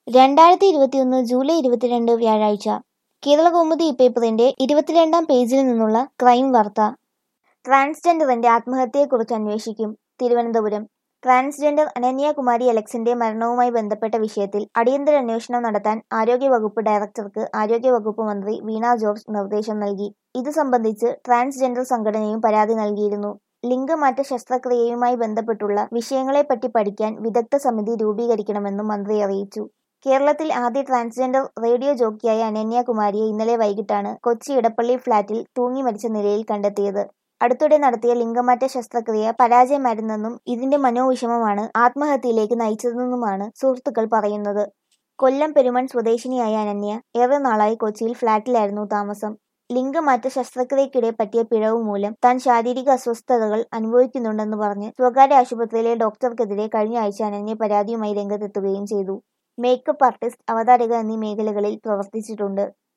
രണ്ടായിരത്തി ഇരുപത്തിയൊന്ന് ജൂലൈ ഇരുപത്തിരണ്ട് വ്യാഴാഴ്ച കേരളകൗമുദി പേപ്പറിന്റെ ഇരുപത്തിരണ്ടാം പേജിൽ നിന്നുള്ള ക്രൈം വാർത്ത ട്രാൻസ്ജെൻഡറിന്റെ ആത്മഹത്യയെക്കുറിച്ച് അന്വേഷിക്കും തിരുവനന്തപുരം ട്രാൻസ്ജെൻഡർ അനന്യകുമാരി അലക്സിന്റെ മരണവുമായി ബന്ധപ്പെട്ട വിഷയത്തിൽ അടിയന്തര അന്വേഷണം നടത്താൻ ആരോഗ്യവകുപ്പ് ഡയറക്ടർക്ക് ആരോഗ്യവകുപ്പ് മന്ത്രി വീണ ജോർജ് നിർദ്ദേശം നൽകി ഇത് സംബന്ധിച്ച് ട്രാൻസ്ജെൻഡർ സംഘടനയും പരാതി നൽകിയിരുന്നു ലിംഗമാറ്റ ശസ്ത്രക്രിയയുമായി ബന്ധപ്പെട്ടുള്ള വിഷയങ്ങളെപ്പറ്റി പഠിക്കാൻ വിദഗ്ധ സമിതി രൂപീകരിക്കണമെന്നും മന്ത്രി അറിയിച്ചു കേരളത്തിൽ ആദ്യ ട്രാൻസ്ജെൻഡർ റേഡിയോ ജോക്കിയായ അനന്യകുമാരിയെ ഇന്നലെ വൈകിട്ടാണ് കൊച്ചി ഇടപ്പള്ളി ഫ്ളാറ്റിൽ തൂങ്ങി മരിച്ച നിലയിൽ കണ്ടെത്തിയത് അടുത്തിടെ നടത്തിയ ലിംഗമാറ്റ ശസ്ത്രക്രിയ പരാജയമായിരുന്നെന്നും ഇതിന്റെ മനോവിഷമമാണ് ആത്മഹത്യയിലേക്ക് നയിച്ചതെന്നുമാണ് സുഹൃത്തുക്കൾ പറയുന്നത് കൊല്ലം പെരുമൺ സ്വദേശിനിയായ അനന്യ ഏറെ നാളായി കൊച്ചിയിൽ ഫ്ളാറ്റിലായിരുന്നു താമസം ലിംഗമാറ്റ ശസ്ത്രക്രിയക്കിടെ പറ്റിയ പിഴവ് മൂലം താൻ ശാരീരിക അസ്വസ്ഥതകൾ അനുഭവിക്കുന്നുണ്ടെന്ന് പറഞ്ഞ് സ്വകാര്യ ആശുപത്രിയിലെ ഡോക്ടർക്കെതിരെ കഴിഞ്ഞ ആഴ്ച അനന്യ പരാതിയുമായി രംഗത്തെത്തുകയും ചെയ്തു മേക്കപ്പ് ആർട്ടിസ്റ്റ് അവതാരക എന്നീ മേഖലകളിൽ പ്രവർത്തിച്ചിട്ടുണ്ട്